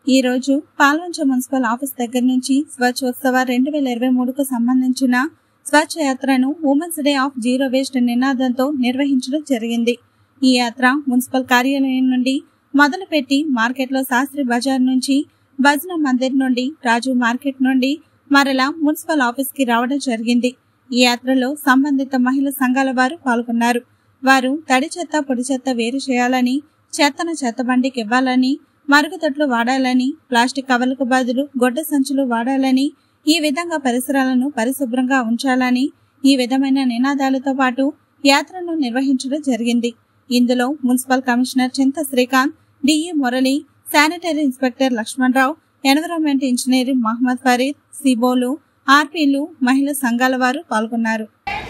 ఈ రోజు Palvancha municipal office దగ్గర నుంచి స్వచ్ఛోత్సవ రెండు వేల ఇరవై మూడుకు సంబంధించిన స్వచ్ఛ యాత్రను women's day of zero waste నినాదంతో నిర్వహించడం జరిగింది ఈ యాత్ర మున్సిపల్ కార్యాలయం నుండి మొదలుపెట్టి మార్కెట్లో శాస్త్రి బజార్ నుంచి భజన మందిర్ నుండి రాజు మార్కెట్ నుండి మరలా మున్సిపల్ ఆఫీస్ కి రావడం జరిగింది ఈ యాత్రలో సంబంధిత మహిళా సంఘాల వారు పాల్గొన్నారు వారు తడి చెత్త పొడి చెత్త వేరు చేయాలని చెత్తను చెత్త బండికి ఇవ్వాలని మరుగుదొడ్లు వాడాలని ప్లాస్టిక్ కవర్లకు బదులు గొడ్డ సంచులు వాడాలని ఈ విధంగా పరిసరాలను పరిశుభ్రంగా ఉంచాలని ఈ విధమైన నినాదాలతో పాటు యాత్రను నిర్వహించడం జరిగింది ఇందులో municipal commissioner Chinta Srikanth DE Murali sanitary inspector Lakshmanarao environment engineer Mohammed Farid సిబోలు ఆర్పీలు మహిళా సంఘాల వారు పాల్గొన్నారు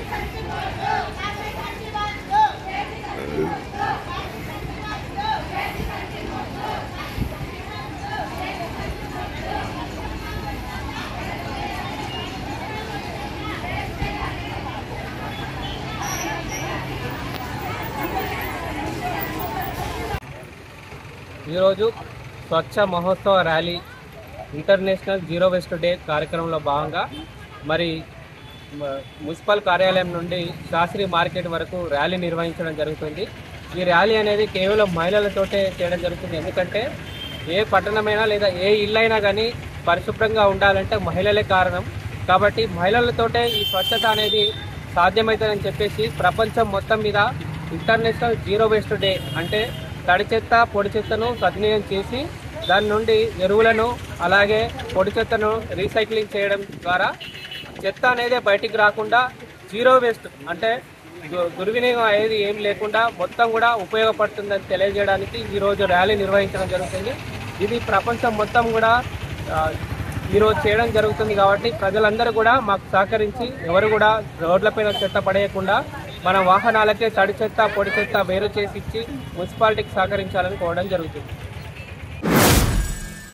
ఈరోజు స్వచ్ఛ మహోత్సవ rally international zero waste day కార్యక్రమంలో భాగంగా మరి మ- మున్సిపల్ కార్యాలయం నుండి శాస్త్రి మార్కెట్ వరకు ర్యాలీ నిర్వహించడం జరుగుతుంది ఈ ర్యాలీ అనేది కేవలం మహిళలతోటే చేయడం జరుగుతుంది ఎందుకంటే ఏ పట్టణమైనా లేదా ఏ ఇల్లైనా కానీ పరిశుభ్రంగా ఉండాలంటే మహిళలే కారణం కాబట్టి మహిళలతోటే ఈ స్వచ్ఛత అనేది సాధ్యమవుతుందని చెప్పేసి ప్రపంచం మొత్తం మీద ఇంటర్నేషనల్ జీరో వేస్ట్ డే అంటే తడి చెత్త పొడి చెత్తను సద్వినియోగం చేసి దాని నుండి ఎరువులను అలాగే పొడి చెత్తను రీసైక్లింగ్ చేయడం ద్వారా చెత్త అనేది బయటికి రాకుండా జీరో వేస్ట్ అంటే దు- దుర్వినియోగం అనేది ఏం లేకుండా మొత్తం కూడా ఉపయోగపడుతుందని తెలియజేయడానికి ఈరోజు ర్యాలీ నిర్వహించడం జరుగుతుంది ఇది ప్రపంచం మొత్తం కూడా ఆ, ఈరోజు చేయడం జరుగుతుంది కాబట్టి ప్రజలందరూ కూడా మాకు సహకరించి ఎవరు కూడా రోడ్లపైన చెత్త పడేయకుండా మన వాహనాలకే తడి చెత్త పొడి చెత్త వేరు చేసి ఇచ్చి మున్సిపాలిటీకి సహకరించాలని కోరడం జరుగుతుంది